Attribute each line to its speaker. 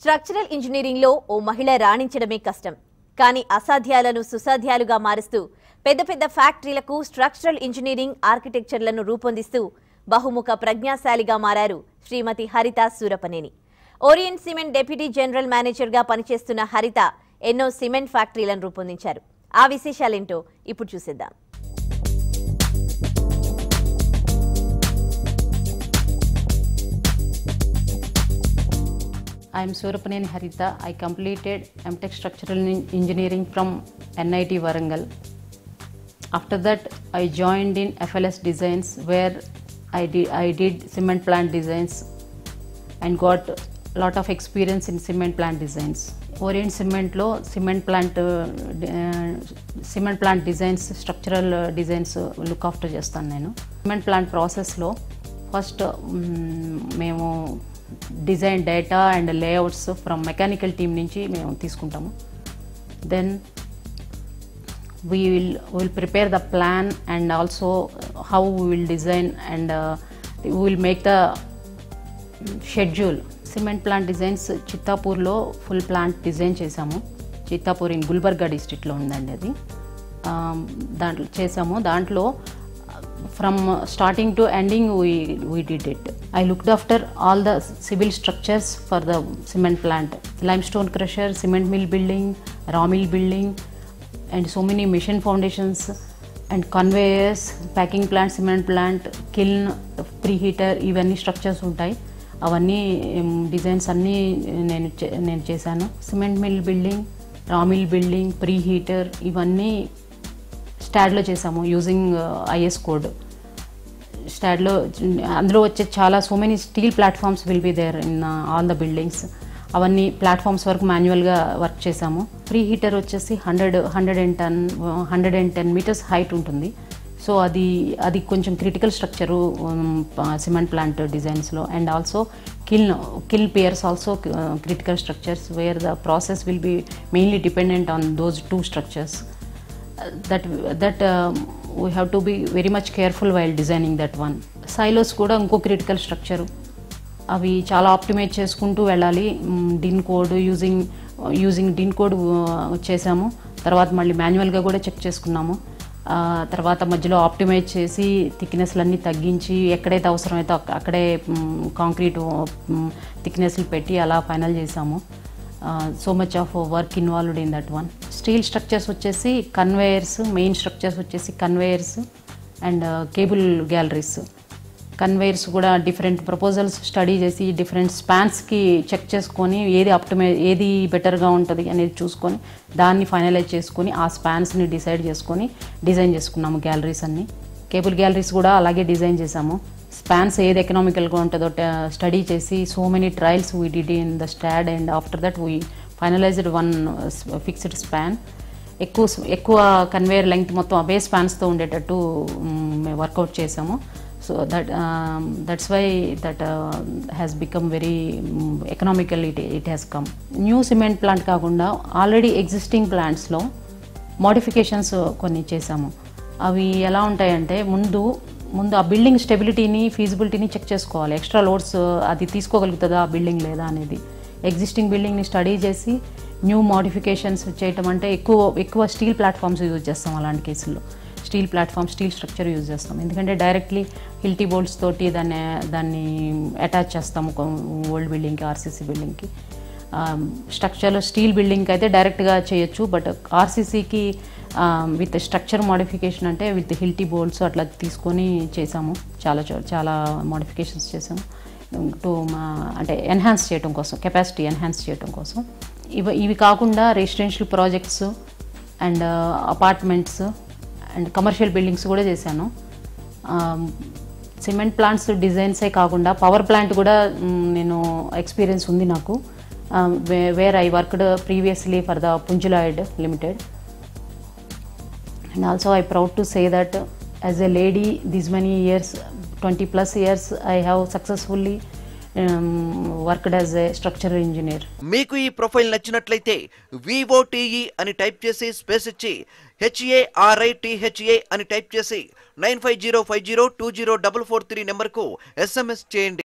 Speaker 1: Structural ఇంజనీరింగ్లో ఓ మహిళ రాణించడమే కష్టం కానీ అసాధ్యాలను సుసాధ్యాలుగా మారుస్తూ పెద్ద పెద్ద ఫ్యాక్టరీలకు స్ట్రక్చరల్ ఇంజనీరింగ్ ఆర్కిటెక్చర్లను రూపొందిస్తూ బహుముఖ ప్రజ్ఞాశాలిగా మారారు Shrimati Haritha Surapaneni Orient cement deputy general మేనేజర్గా పనిచేస్తున్న హరిత ఎన్నో సిమెంట్ ఫ్యాక్టరీలను రూపొందించారు ఆ విశేషాలేంటో ఇప్పుడు చూసేద్దాం
Speaker 2: I am Surapaneni Harita. I completed MTech Structural En- Engineering from NIT Varangal. After that, I joined in FLS Designs where I did, I did cement plant designs and got a lot of experience in cement plant designs. Orient సిమెంట్లో cement plant cement plant designs structural designs look after చేస్తాను నేను సిమెంట్ ప్లాంట్ ప్రాసెస్లో first మేము design data and layouts from mechanical team నుంచి మేము తీసుకుంటాము then we will will prepare the plan and also how we will design and uh, we will make the schedule cement plant designs చిత్తాపూర్లో full plant design చేశాము Chittapur in Gulbarga డిస్ట్రిక్ట్లో ఉందండి అది ఆ, దాంట్లో చేసాము దాంట్లో from starting to ending we we did it I looked after all the civil structures for the cement plant limestone crusher cement mill building raw mill building and so many machine foundations and conveyors packing plant cement plant kiln preheater ఇవన్నీ structures ఉంటాయి అవన్నీ designs అన్నీ నేను చే- నేను చేశాను cement mill building raw mill building preheater ఇవన్నీ స్టాడ్లో చేసాము యూజింగ్ ఐఎస్ కోడ్ స్టాడ్లో అందులో వచ్చే చాలా so many steel platforms will be there in all the buildings అవన్నీ ప్లాట్ఫామ్స్ వరకు మాన్యువల్గా వర్క్ చేసాము ప్రీ హీటర్ వచ్చేసి hundred hundred and ten hundred and ten meters height ఉంటుంది సో అది అది కొంచెం క్రిటికల్ స్ట్రక్చరు సిమెంట్ ప్లాంట్ డిజైన్స్లో and also kiln kiln piers also critical structures where the process will be mainly dependent on those two structures that that we have to be very much careful while designing that one silos కూడా ఇంకో critical structure అవి చాలా optimize చేసుకుంటూ వెళ్ళాలి DIN code using using DIN code చేసాము తర్వాత మళ్ళీ మాన్యువల్గా కూడా చెక్ చేసుకున్నాము ఆ, తర్వాత మధ్యలో ఆప్టిమైజ్ చేసి థిక్నెస్లన్నీ తగ్గించి ఎక్కడైతే అవసరమైతే అక్క- అక్కడే కాంక్రీట్ థిక్నెస్లు పెట్టి అలా ఫైనల్ చేసాము so much of work involved in that one steel structures వచ్చేసి కన్వేయర్స్ మెయిన్ స్ట్రక్చర్స్ వచ్చేసి conveyors and cable galleries conveyors కూడా డిఫరెంట్ ప్రపోజల్స్ స్టడీ చేసి డిఫరెంట్ స్పాన్స్కి చెక్ చేసుకొని ఏది అప్టమై ఏది బెటర్గా ఉంటుంది అనేది చూసుకొని దాన్ని ఫైనలైజ్ చేసుకొని ఆ స్పాన్స్ని డిసైడ్ చేసుకొని డిజైన్ చేసుకున్నాము గ్యాలరీస్ అన్ని కేబుల్ గ్యాలరీస్ కూడా అలాగే డిజైన్ చేసాము స్పాన్స్ ఏది ఎకనామికల్గా ఉంటుందో స్టడీ చేసి so many trials we did in the STAAD and after that we finalized one fixed span ఎక్కువ ఎక్కువ కన్వేయర్ లెంగ్త్ మొత్తం అవే స్పాన్స్తో ఉండేటట్టు వర్కౌట్ చేసాము so that that's why that has become very economical it it has come new cement plant కాకుండా already existing ప్లాంట్స్లో modifications కొన్ని చేసాము అవి ఎలా ఉంటాయంటే ముందు ముందు ఆ బిల్డింగ్ స్టెబిలిటీని ఫీజిబిలిటీని చెక్ చేసుకోవాలి ఎక్స్ట్రా లోడ్స్ అది తీసుకోగలుగుతుందా ఆ బిల్డింగ్ లేదా అనేది ఎగ్జిస్టింగ్ బిల్డింగ్ని స్టడీ చేసి న్యూ మోడిఫికేషన్స్ చేయటం అంటే ఎక్కువ ఎక్కువ స్టీల్ ప్లాట్ఫామ్స్ యూజ్ చేస్తాం అలాంటి కేసుల్లో steel platform steel structure use చేస్తాం ఎందుకంటే డైరెక్ట్లీ హిల్టీ బోల్ట్స్ తోటి దాన్ని దాన్ని అటాచ్ చేస్తాము ఓల్డ్ బిల్డింగ్కి ఆర్సీసీ బిల్డింగ్కి స్ట్రక్చర్లో స్టీల్ బిల్డింగ్కి అయితే డైరెక్ట్గా చేయొచ్చు బట్ ఆర్సీసీకి విత్ స్ట్రక్చర్ మోడిఫికేషన్ అంటే విత్ హిల్టీ బోల్ట్స్ అట్లా తీసుకొని చేసాము చాలా చో- చాలా మోడిఫికేషన్స్ చేసాము టు అంటే ఎన్హాన్స్ చేయడం కోసం కెపాసిటీ ఎన్హాన్స్ చేయడం కోసం ఇవి ఇవి కాకుండా residential projects and apartments and commercial buildings కూడా చేశాను సిమెంట్ ప్లాంట్స్ డిజైన్సే కాకుండా పవర్ ప్లాంట్ కూడా మ్, నేను ఎక్స్పీరియన్స్ ఉంది నాకు where I worked previously for the Punj Lloyd limited and also i proud to say that as a lady these many years 20 plus years i have successfully um, worked as a structural engineer
Speaker 3: మీకు ఈ profile నచ్చినట్లయితే వివోటీఈ అని type చేసి space ఇచ్చి హెచ్ఏఆర్ఐటిహెచ్ఏ అని type చేసి nine five zero five zero two zero double four three నెంబర్కు SMS చేయండి